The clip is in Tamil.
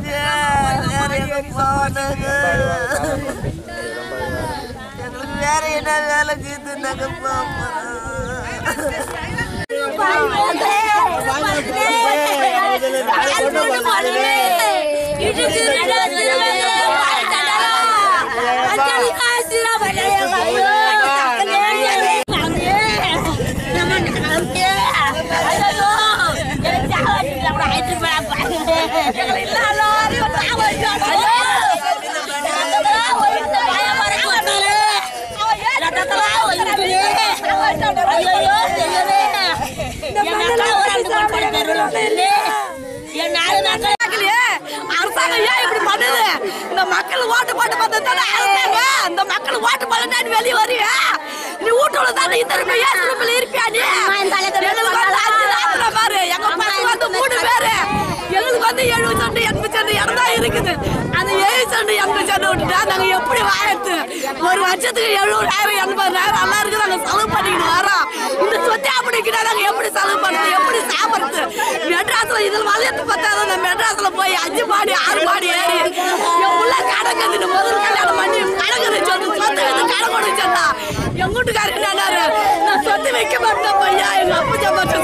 எங்களுக்கு வேற எங்க போனாங்க எங்களுக்கு வேற என்ன வேலைக்கு இது நாங்க அரசாங்கம் ஏன் இப்படி பண்ணுது இந்த மக்கள் ஓட்டு போட்டு பார்த்தா அரசாங்கம் இந்த மக்கள் ஓட்டு போட்டு வெளியே வருவ நீ வீட்டுல தானே இந்த ஏன் ரூபாய் இருப்பியா நீ எங்களுக்கு வந்து அஞ்சு ராத்திர பாரு எங்க பசங்க வந்து மூணு பேரு எங்களுக்கு வந்து எழுபது சென்ட் எண்பது சென்ட் இடம் தான் இருக்குது அந்த ஏழு சென்ட் எண்பது சென்ட் விட்டுட்டா நாங்க எப்படி வாழறது ஒரு வருஷத்துக்கு எழுபதாயிரம் எண்பதாயிரம் எல்லாம் இருக்கு நாங்க செலவு பண்ணிக்கிட்டு வரோம் இந்த சொத்தை அப்படிக்கிட்டா நாங்க எப்படி செலவு பண்றது எப்படி சாப்பிடுறது மெட்ராஸ்ல இதில் வளையத்து பார்த்தாதான் நான் மெட்ராஸ்ல போய் அஞ்சு மாடி ஆறு மாடி ஏறி என் உள்ள கடங்குது முதல் கல்யாணம் பண்ணி கடங்குது சொத்து சொத்து வந்து கடை கொண்டு சொன்னா என் வீட்டுக்காரர் என்னாரு நான் சொத்து வைக்க மாட்டேன் பையா எங்க அப்பா சம்பாச்சு